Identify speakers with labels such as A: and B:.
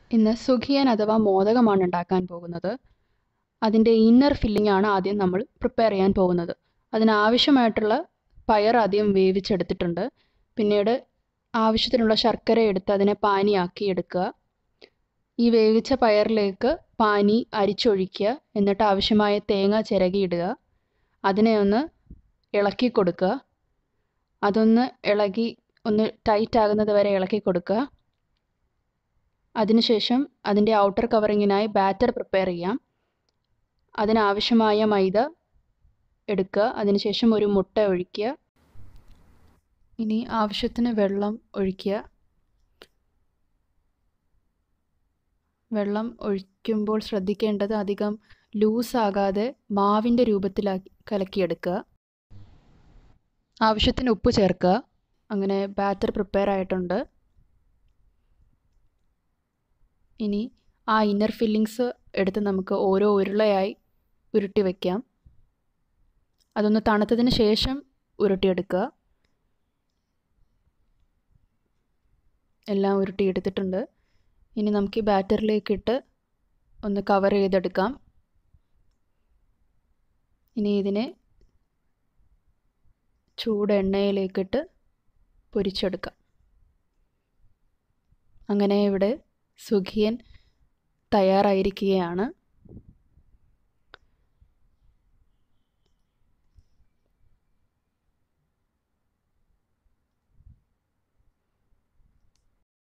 A: ഇന്ന് സുഖിയൻ അഥവാ മോദകമാണ് ഉണ്ടാക്കാൻ പോകുന്നത് അതിൻ്റെ ഇന്നർ ഫില്ലിംഗ് ആണ് ആദ്യം നമ്മൾ പ്രിപ്പയർ ചെയ്യാൻ പോകുന്നത് അതിനാവശ്യമായിട്ടുള്ള പയർ ആദ്യം വേവിച്ചെടുത്തിട്ടുണ്ട് പിന്നീട് ആവശ്യത്തിനുള്ള ശർക്കര എടുത്ത് അതിനെ പാനിയാക്കി എടുക്കുക ഈ വേവിച്ച പയറിലേക്ക് പാനി അരിച്ചൊഴിക്കുക എന്നിട്ട് ആവശ്യമായ തേങ്ങ ചിരകിയിടുക അതിനെ ഒന്ന് ഇളക്കി കൊടുക്കുക അതൊന്ന് ഇളകി ഒന്ന് ടൈറ്റ് ആകുന്നത് വരെ ഇളക്കി കൊടുക്കുക അതിനുശേഷം അതിൻ്റെ ഔട്ടർ കവറിങ്ങിനായി ബാറ്റർ പ്രിപ്പയർ ചെയ്യാം അതിനാവശ്യമായ മൈദ എടുക്കുക അതിനുശേഷം ഒരു മുട്ട ഒഴിക്കുക ഇനി ആവശ്യത്തിന് വെള്ളം ഒഴിക്കുക വെള്ളം ഒഴിക്കുമ്പോൾ ശ്രദ്ധിക്കേണ്ടത് അധികം ലൂസ് ആകാതെ മാവിൻ്റെ രൂപത്തിലാക്കി കലക്കിയെടുക്കുക ആവശ്യത്തിന് ഉപ്പ് ചേർക്കുക അങ്ങനെ ബാറ്റർ പ്രിപ്പയർ ആയിട്ടുണ്ട് ഇനി ആ ഇന്നർ ഫില്ലിങ്സ് എടുത്ത് നമുക്ക് ഓരോ ഉരുളയായി ഉരുട്ടി വയ്ക്കാം അതൊന്ന് തണുത്തതിന് ശേഷം ഉരുട്ടിയെടുക്കുക എല്ലാം ഉരുട്ടിയെടുത്തിട്ടുണ്ട് ഇനി നമുക്ക് ഈ ബാറ്ററിലേക്ക് ഇട്ട് ഒന്ന് കവർ ചെയ്തെടുക്കാം ഇനി ഇതിനെ ചൂട് എണ്ണയിലേക്കിട്ട് പൊരിച്ചെടുക്കാം അങ്ങനെ ഇവിടെ സുഖിയൻ തയ്യാറായിരിക്കുകയാണ്